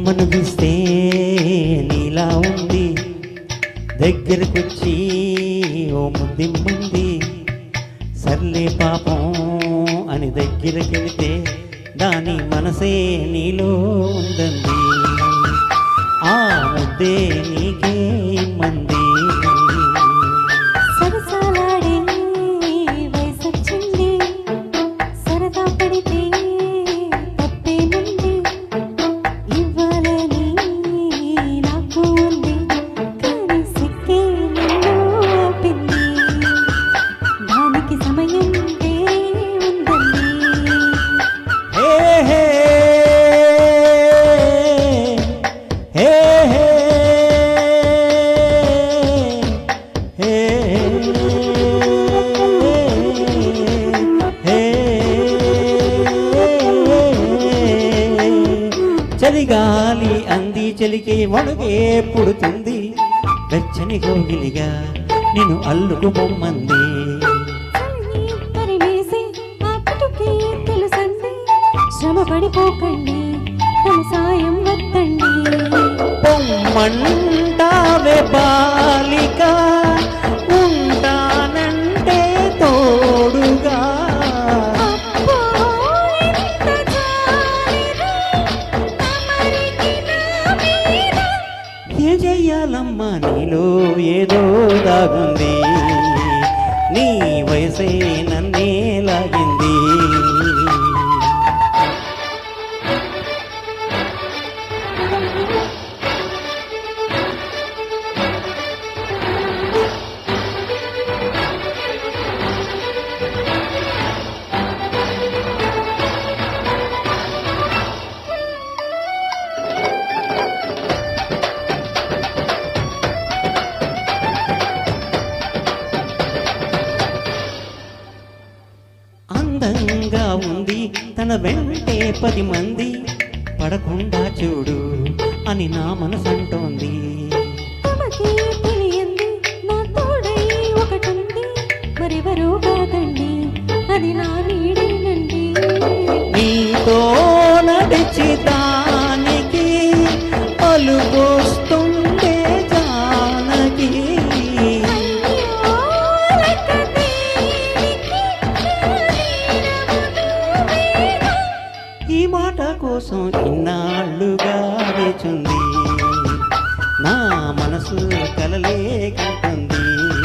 బొమ్మను గీస్తే నీలా ఉంది దగ్గరకొచ్చి ఓ ముద్దిమ్మంది సర్లే పాపం అని దగ్గరకెళితే దాని మనసే నీలో ఉందండి ఆ ముద్దే నీకే ఇమ్మంది సరసాలాడే వయసొచ్చింది సరదా పడితే తప్పేముంది ఇవ్వాలని నాకు ఉంది కానీ సిక్కే నన్ను ఆపింది దానికి సమయం వేరే ఉందండి హే హే హే హే హే చలిగాలి అంది చలికి వణుగే పుడుతుంది వెచ్చని కోగిలిగా నేను అల్లుకు బొమ్మంది చలిని తరిమేసి ఆ పుట్టుకే తెలుసండి శ్రమ పడిపోకండి తమ సాయం వద్దండి పొమ్మంటావే బాలిక ఉంటానంటే తోడుగా అబ్బో, ఎంత జాలిరా, తమరికి నా మీద. ఏ చెయ్యాలమ్మా నీలో ఏదో దాగుంది నీ వయసే నన్నే లాగింది అందంగా ఉంది తన వెంటే పది మంది పడకుండా చూడు అని నా మనసంటోంది తమకే తెలియంది నా తోడై ఒకటుంది మరెవరో కాదండి అది నా నీడేనండి నీతో నడిచి దానికి పలుకొస్తుండే జానకి అయ్యో, లెక్క దేనికి నీడమును ఈ మాట కోసం ఇన్నాళ్ళుగా వేచుంది నా మనసు కలలే కంటుంది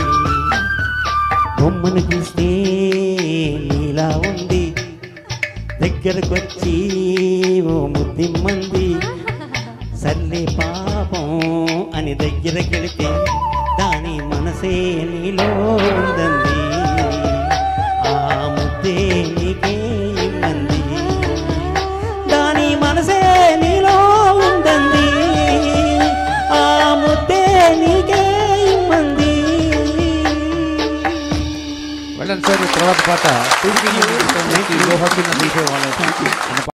బొమ్మను చూస్తే నీలా ఉంది దగ్గరకొచ్చి ఓ ముద్దిమ్మంది సర్లే పాపం అని దగ్గరకెళితే దాని మనసే నీలో ఉందండి ఆ ముద్దే నీకే ఇమ్మంది దాని మనసే నీలో ఉందండి ఆ ముద్దే నీకే ఇమ్మంది వెళ్ళండి సార్ ఈ తర్వాత పాట టీవీ లోహకిన తీసే వాళ్ళ